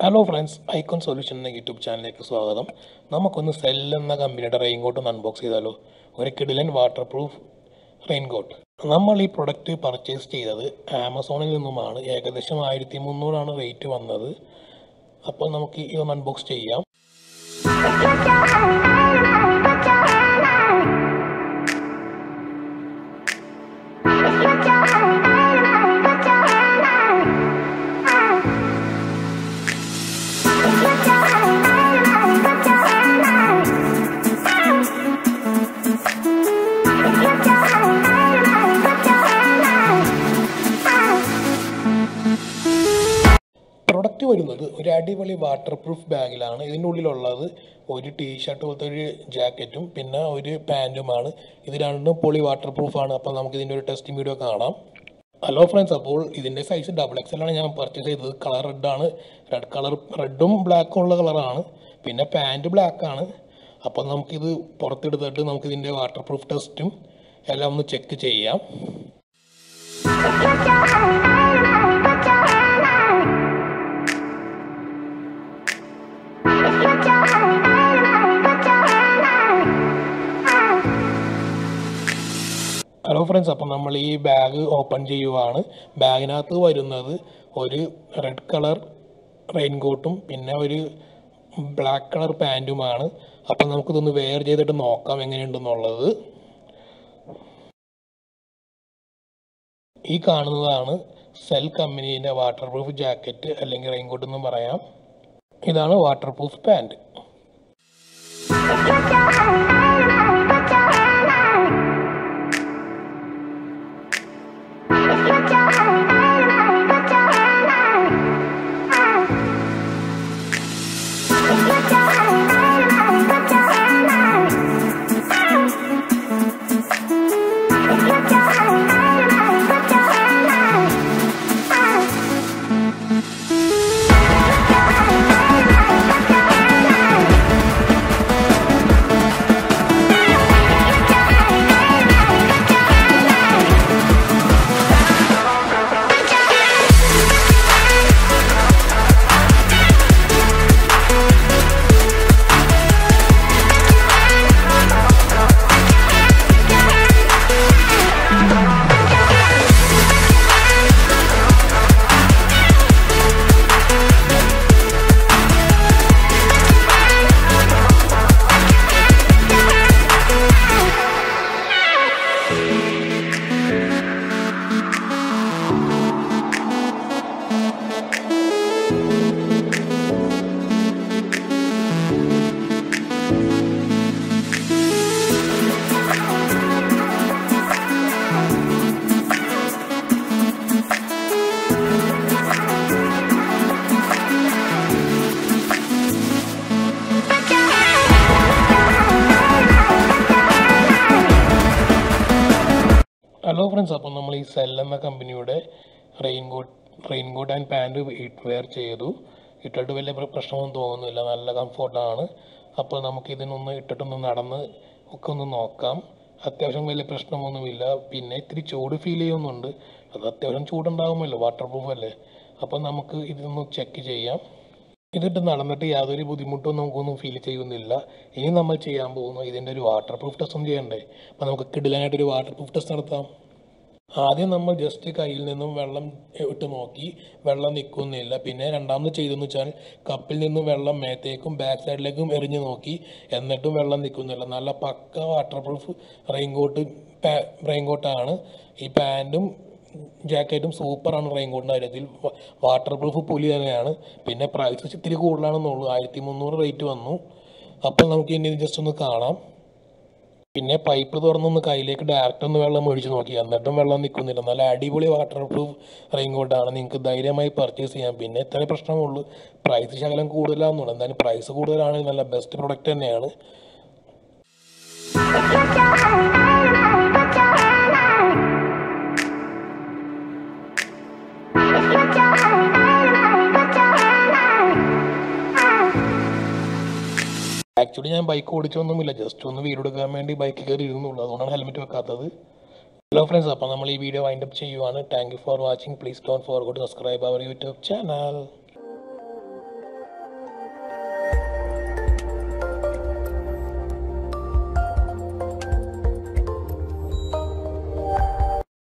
hello friends Icon solution എന്ന YouTube ചാനലിലേക്ക് സ്വാഗതം നമുക്കൊന്ന് സെൽ എന്ന കമ്പനിയുടെ റെയിൻകോട്ട് ഒന്ന് അൺബോക്സ് ചെയ്താലോ ഒരു കിഡിലൻ വാട്ടർ പ്രൂഫ് റെയിൻകോട്ട് നമ്മൾ ഈ പ്രൊഡക്റ്റ് പർച്ചേസ് ചെയ്തത് ആമസോണിൽ നിന്നുമാണ് ഏകദേശം ആയിരത്തി മുന്നൂറാണ് റേറ്റ് വന്നത് അപ്പോൾ നമുക്ക് ഇതൊന്ന് അൺബോക്സ് ചെയ്യാം പ്രൊഡക്റ്റ് വരുന്നത് ഒരു അടിപൊളി വാട്ടർ പ്രൂഫ് ബാഗിലാണ് ഇതിൻ്റെ ഉള്ളിലുള്ളത് ഒരു ടീ ഷർട്ട് പോലത്തെ ഒരു ജാക്കറ്റും പിന്നെ ഒരു പാൻറ്റുമാണ് ഇത് രണ്ടും പൊളി വാട്ടർ പ്രൂഫാണ് അപ്പോൾ നമുക്ക് ഇതിൻ്റെ ഒരു ടെസ്റ്റിംഗ് വീഡിയോ കാണാം ഹലോ ഫ്രണ്ട്സ് അപ്പോൾ ഇതിൻ്റെ സൈസ് ഡബിൾ എക്സ് ആണ് ഞാൻ പർച്ചേസ് ചെയ്തത് കളർ റെഡാണ് റെഡ് കളർ റെഡും ബ്ലാക്കും ഉള്ള കളറാണ് പിന്നെ പാൻറ്റ് ബ്ലാക്കാണ് അപ്പോൾ നമുക്കിത് പുറത്തെടുത്തിട്ട് നമുക്കിതിൻ്റെ വാട്ടർ പ്രൂഫ് ടെസ്റ്റും എല്ലാം ഒന്ന് ചെക്ക് ചെയ്യാം ഹലോ ഫ്രണ്ട്സ് അപ്പം നമ്മൾ ഈ ബാഗ് ഓപ്പൺ ചെയ്യുവാണ് ബാഗിനകത്ത് വരുന്നത് ഒരു റെഡ് കളർ റെയിൻകോട്ടും പിന്നെ ഒരു ബ്ലാക്ക് കളർ പാൻറ്റുമാണ് അപ്പം നമുക്കിതൊന്ന് വെയർ ചെയ്തിട്ട് നോക്കാം എങ്ങനെയുണ്ടെന്നുള്ളത് ഈ കാണുന്നതാണ് സെൽ കമ്പനീൻ്റെ വാട്ടർ പ്രൂഫ് ജാക്കറ്റ് അല്ലെങ്കിൽ റെയിൻകോട്ട് എന്നും പറയാം ഇതാണ് waterproof pant hello friends അപ്പോൾ നമ്മൾ ഈ സെൽ എന്ന കമ്പനിയുടെ raincoat raincoat and pant wear ചെയ്തു ഇട്ടിട്ട് വലിയ പ്ര- പ്രശ്നമൊന്നും തോന്നുന്നില്ല നല്ല കംഫോർട്ടാണ് അപ്പോൾ നമുക്ക് ഇതിനൊന്ന് ഇട്ടിട്ടൊന്ന് നടന്ന് ഒക്കെ ഒന്ന് നോക്കാം അത്യാവശ്യം വലിയ പ്രശ്നമൊന്നുമില്ല പിന്നെ ഇത്തിരി ചൂട് ഫീൽ ചെയ്യുന്നുണ്ട് അത് അത്യാവശ്യം ചൂടുണ്ടാകുമല്ലോ വാട്ടർ പ്രൂഫ് അല്ലേ അപ്പോൾ നമുക്ക് ഇതൊന്ന് ചെക്ക് ചെയ്യാം ഇതിട്ട് നടന്നിട്ട് യാതൊരു ബുദ്ധിമുട്ടും നമുക്കൊന്നും ഫീൽ ചെയ്യുന്നില്ല ഇനി നമ്മൾ ചെയ്യാൻ പോകുന്നു ഇതിൻ്റെ ഒരു വാട്ടർ പ്രൂഫ് ടെസ്റ്റ് ഒന്ന് ചെയ്യണ്ടേ അപ്പോൾ നമുക്ക് കിടിലാനായിട്ട് ഒരു വാട്ടർ പ്രൂഫ് ടെസ്റ്റ് നടത്താം ആദ്യം നമ്മൾ ജസ്റ്റ് കയ്യിൽ നിന്നും വെള്ളം ഇട്ട് നോക്കി വെള്ളം നിൽക്കുന്നില്ല പിന്നെ രണ്ടാമത് ചെയ്തെന്ന് വെച്ചാൽ കപ്പിൽ നിന്നും വെള്ളം മേത്തേക്കും ബാക്ക് സൈഡിലേക്കും എറിഞ്ഞു നോക്കി എന്നിട്ടും വെള്ളം നിൽക്കുന്നില്ല നല്ല പക്ക വാട്ടർ പ്രൂഫ് റെയിൻകോട്ട് റെയിൻകോട്ടാണ് ഈ പാൻറ്റും ജാക്കറ്റും സൂപ്പറാണ് റെയിൻകോട്ടിൻ്റെ കാര്യത്തിൽ വാട്ടർ പ്രൂഫ് പുലി തന്നെയാണ് പിന്നെ പ്രൈസ് ഇത്തിരി കൂടുതലാണെന്നുള്ളൂ ആയിരത്തി മുന്നൂറ് റേറ്റ് വന്നു അപ്പോൾ നമുക്ക് ഇനി ജസ്റ്റ് ഒന്ന് കാണാം പിന്നെ പൈപ്പ് തുറന്നൊന്ന് കയ്യിലേക്ക് ഡയറക്റ്റ് ഒന്ന് വെള്ളം ഒഴിച്ച് നോക്കി എന്നിട്ടും വെള്ളം നിൽക്കുന്നില്ല നല്ല അടിപൊളി വാട്ടർ പ്രൂഫ് റെയിൻകോട്ടാണ് നിങ്ങൾക്ക് ധൈര്യമായി പർച്ചേസ് ചെയ്യാം പിന്നെ ഇത്രേ പ്രശ്നമുള്ളൂ പ്രൈസ് ശകലം കൂടുതലാണെന്നുള്ളൂ എന്തായാലും പ്രൈസ് കൂടുതലാണെങ്കിൽ നല്ല ബെസ്റ്റ് പ്രൊഡക്റ്റ് തന്നെയാണ് ആക്ച്വലി ഞാൻ ബൈക്ക് ഓടിച്ചൊന്നുമില്ല ജസ്റ്റ് ഒന്ന് വീടെടുക്കാൻ വേണ്ടി ബൈക്ക് കയറി ഇരുന്നുള്ളൂ അതുകൊണ്ടാണ് ഹെൽമെറ്റ് വെക്കാത്തത് ഹലോ ഫ്രണ്ട്സ് അപ്പോൾ നമ്മൾ ഈ വീഡിയോ വൈൻഡപ്പ് ചെയ്യുവാണ് thank you for watching please don't forgot subscribe our YouTube channel